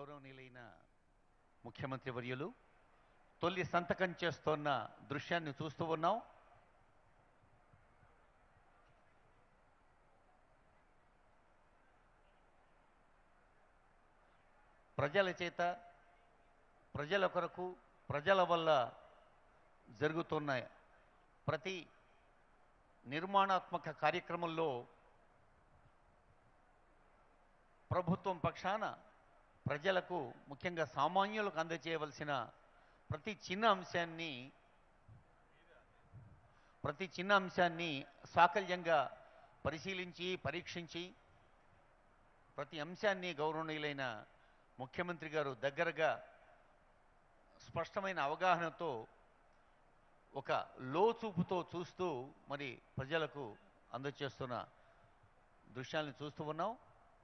గౌరవనీయులైన ముఖ్యమంత్రి వర్యులు తొలి సంతకం చేస్తున్న దృశ్యాన్ని చూస్తూ ఉన్నాం ప్రజల చేత ప్రజల కొరకు ప్రజల వల్ల జరుగుతున్న ప్రతి నిర్మాణాత్మక కార్యక్రమంలో ప్రభుత్వం పక్షాన ప్రజలకు ముఖ్యంగా సామాన్యులకు అందజేయవలసిన ప్రతి చిన్న అంశాన్ని ప్రతి చిన్న అంశాన్ని సాకల్యంగా పరిశీలించి పరీక్షించి ప్రతి అంశాన్ని గౌరవనీయులైన ముఖ్యమంత్రి గారు దగ్గరగా స్పష్టమైన అవగాహనతో ఒక లోచూపుతో చూస్తూ మరి ప్రజలకు అందజేస్తున్న దృశ్యాలను చూస్తూ ఉన్నాం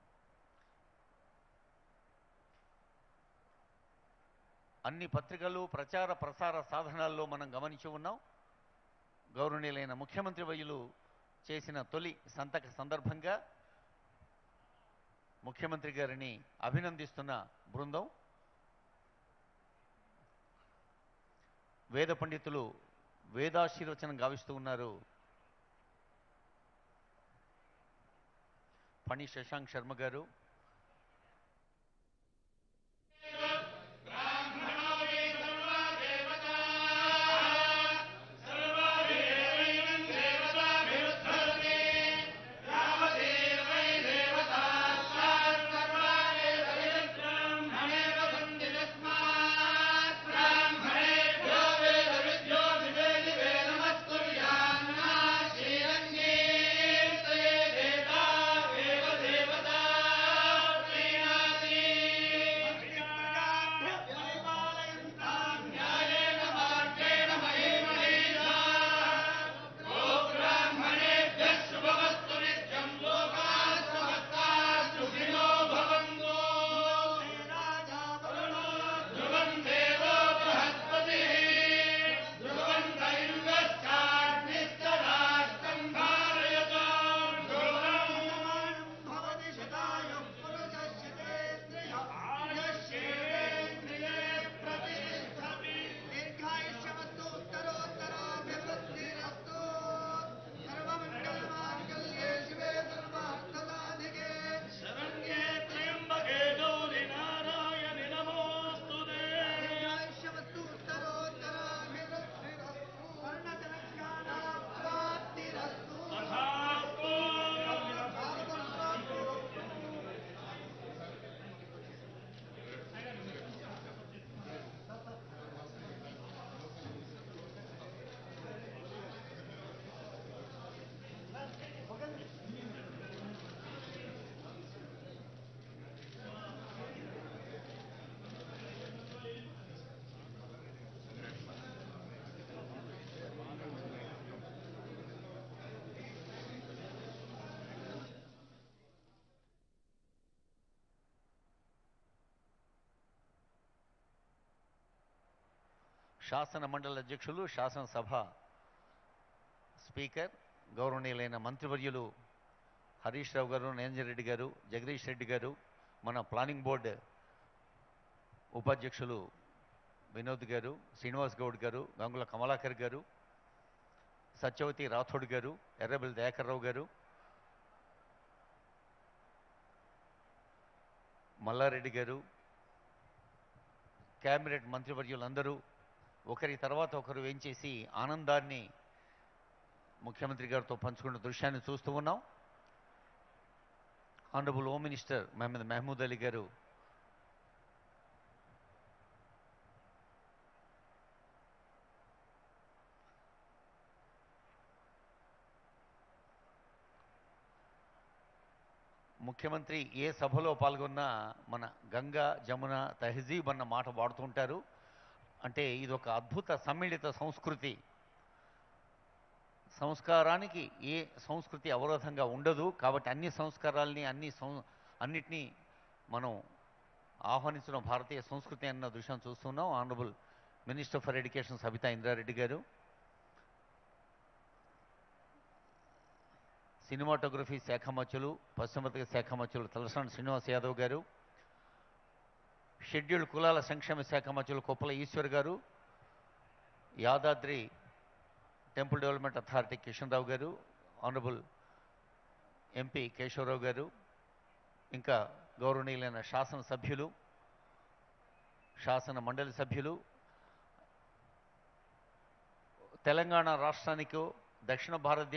అన్ని పత్రికలు ప్రచార ప్రసార సాధనాల్లో మనం గమనించి ఉన్నాం గౌరవనీయులైన ముఖ్యమంత్రి వయ్యులు చేసిన తొలి సంతక సందర్భంగా ముఖ్యమంత్రి గారిని అభినందిస్తున్న బృందం వేద పండితులు వేదాశీర్వచనం గావిస్తూ ఉన్నారు పణి శశాంక్ శర్మ గారు శాసన మండలి అధ్యక్షులు శాసనసభ స్పీకర్ గౌరవనీయులైన మంత్రివర్యులు హరీష్ రావు గారు నిరంజన్ రెడ్డి గారు జగదీష్ రెడ్డి గారు మన ప్లానింగ్ బోర్డు ఉపాధ్యక్షులు వినోద్ గారు శ్రీనివాస్ గౌడ్ గారు గంగుల కమలాకర్ గారు సత్యవతి రాథోడ్ గారు ఎర్రబెల్లి దయాకర్ రావు గారు మల్లారెడ్డి గారు క్యాబినెట్ మంత్రివర్యులందరూ ఒకరి తర్వాత ఒకరు వేంచేసి ఆనందాన్ని ముఖ్యమంత్రి గారితో పంచుకున్న దృశ్యాన్ని చూస్తూ ఉన్నాం honourable home minister Mohammed Mahmood Ali గారు ముఖ్యమంత్రి ఏ సభలో పాల్గొన్నా మన గంగా జమున తహజీబ్ అన్న మాట వాడుతుంటారు అంటే ఇది ఒక అద్భుత సమ్మిళిత సంస్కృతి సంస్కారానికి ఏ సంస్కృతి అవరోధంగా ఉండదు కాబట్టి అన్ని సంస్కారాల్ని అన్ని సం అన్నిటినీ మనం ఆహ్వానించిన భారతీయ సంస్కృతి అన్న దృశ్యం చూస్తున్నాం honourable minister for education Sabitha Indrareddy గారు సినిమాటోగ్రఫీ శాఖ మధ్యులు పశ్చిమ పత్రిక శాఖ మధ్యులు తలసాని శ్రీనివాస్ యాదవ్ గారు షెడ్యూల్డ్ కులాల సంక్షేమ శాఖ మంత్రులు కొప్పల ఈశ్వర్ గారు Yadadri temple development authority Kishan Rao గారు ఆనరబుల్ ఎంపీ కేశవరావు గారు ఇంకా గౌరవనీయులైన శాసనసభ్యులు శాసన మండలి సభ్యులు తెలంగాణ రాష్ట్రానికో దక్షిణ భారతదేశ